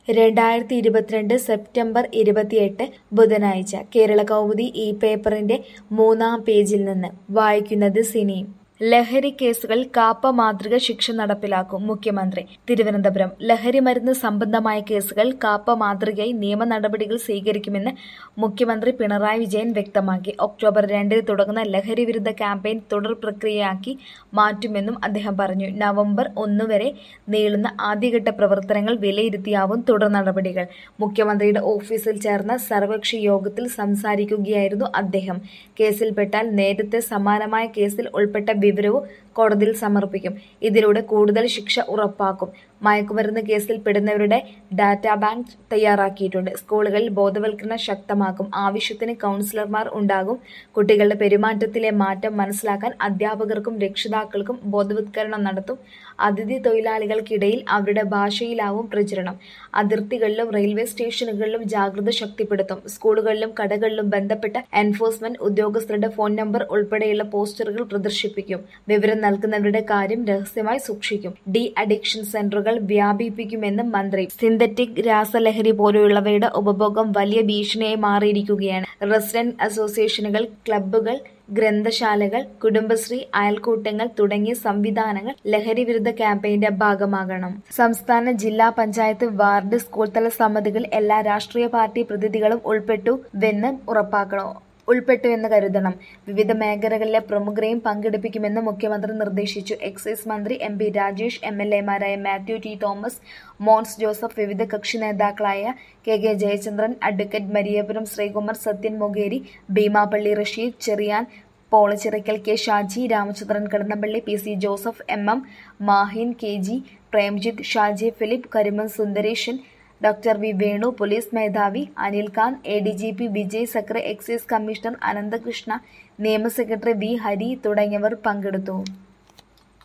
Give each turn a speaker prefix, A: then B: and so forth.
A: രണ്ടായിരത്തി ഇരുപത്തിരണ്ട് സെപ്റ്റംബർ ഇരുപത്തിയെട്ട് ബുധനാഴ്ച കേരള കൗമുദി ഈ പേപ്പറിന്റെ മൂന്നാം പേജിൽ നിന്ന് വായിക്കുന്നത് സിനി ലഹരി കേസുകളിൽ കാപ്പ മാതൃക ശിക്ഷ നടപ്പിലാക്കും മുഖ്യമന്ത്രി തിരുവനന്തപുരം ലഹരി മരുന്ന് സംബന്ധമായ കേസുകൾ കാപ്പ മാതൃകയായി നിയമ നടപടികൾ സ്വീകരിക്കുമെന്ന് മുഖ്യമന്ത്രി പിണറായി വിജയൻ വ്യക്തമാക്കി ഒക്ടോബർ രണ്ടിന് തുടങ്ങുന്ന ലഹരി വിരുദ്ധ ക്യാമ്പയിൻ തുടർ പ്രക്രിയയാക്കി മാറ്റുമെന്നും അദ്ദേഹം പറഞ്ഞു നവംബർ ഒന്ന് വരെ നീളുന്ന ആദ്യഘട്ട പ്രവർത്തനങ്ങൾ വിലയിരുത്തിയാവും തുടർ നടപടികൾ മുഖ്യമന്ത്രിയുടെ ഓഫീസിൽ ചേർന്ന സർവകക്ഷി യോഗത്തിൽ സംസാരിക്കുകയായിരുന്നു അദ്ദേഹം കേസിൽപ്പെട്ടാൽ നേരത്തെ സമാനമായ കേസിൽ ഉൾപ്പെട്ട വിവരവും കോടതിയിൽ സമർപ്പിക്കും ഇതിലൂടെ കൂടുതൽ ശിക്ഷ ഉറപ്പാക്കും മയക്കുമരുന്ന് കേസിൽ പെടുന്നവരുടെ ഡാറ്റാ ബാങ്ക് തയ്യാറാക്കിയിട്ടുണ്ട് സ്കൂളുകളിൽ ബോധവൽക്കരണം ശക്തമാക്കും ആവശ്യത്തിന് കൗൺസിലർമാർ ഉണ്ടാകും കുട്ടികളുടെ പെരുമാറ്റത്തിലെ മാറ്റം മനസ്സിലാക്കാൻ അധ്യാപകർക്കും രക്ഷിതാക്കൾക്കും ബോധവത്കരണം നടത്തും അതിഥി തൊഴിലാളികൾക്കിടയിൽ അവരുടെ ഭാഷയിലാവും പ്രചരണം അതിർത്തികളിലും റെയിൽവേ സ്റ്റേഷനുകളിലും ജാഗ്രത ശക്തിപ്പെടുത്തും സ്കൂളുകളിലും കടകളിലും ബന്ധപ്പെട്ട എൻഫോഴ്സ്മെന്റ് ഉദ്യോഗസ്ഥരുടെ ഫോൺ നമ്പർ ഉൾപ്പെടെയുള്ള പോസ്റ്ററുകൾ പ്രദർശിപ്പിക്കും വിവരം നൽകുന്നവരുടെ കാര്യം രഹസ്യമായി സൂക്ഷിക്കും ഡി അഡിക്ഷൻ സെന്ററുകൾ വ്യാപിപ്പിക്കുമെന്നും മന്ത്രി സിന്തറ്റിക് രാസലഹരി പോലെയുള്ളവയുടെ ഉപഭോഗം വലിയ ഭീഷണിയായി മാറിയിരിക്കുകയാണ് റെസിഡന്റ് അസോസിയേഷനുകൾ ക്ലബ്ബുകൾ ഗ്രന്ഥശാലകൾ കുടുംബശ്രീ അയൽക്കൂട്ടങ്ങൾ തുടങ്ങിയ സംവിധാനങ്ങൾ ലഹരി വിരുദ്ധ ക്യാമ്പയിന്റെ ഭാഗമാകണം സംസ്ഥാന ജില്ലാ പഞ്ചായത്ത് വാർഡ് സ്കൂൾ തല സമിതികൾ എല്ലാ രാഷ്ട്രീയ പാർട്ടി പ്രതിനിധികളും ഉൾപ്പെട്ടുവെന്ന് ഉറപ്പാക്കണം ഉൾപ്പെട്ടുവെന്ന് കരുതണം വിവിധ മേഖലകളിലെ പ്രമുഖരെയും പങ്കെടുപ്പിക്കുമെന്ന് മുഖ്യമന്ത്രി നിർദ്ദേശിച്ചു എക്സൈസ് മന്ത്രി M P Rajesh M L എമാരായ മാത്യു ടി തോമസ് മോൻസ് ജോസഫ് വിവിധ കക്ഷി നേതാക്കളായ K K Jayachandran advocate Mariapuram Sreekumar Sathyan Mokeri Beemapally Rasheed Cherian Polachirakkal K Shaji Ramachandran Kadannappally P C Joseph M M Mahin K G Premjith Shaji Philip Kariman Sundaresan doctor V Venu police മേധാവി Anil Kant A D G P Vijay Sakhare excise commissioner Ananthakrishna നിയമ സെക്രട്ടറി വി ഹരി തുടങ്ങിയവർ പങ്കെടുത്തു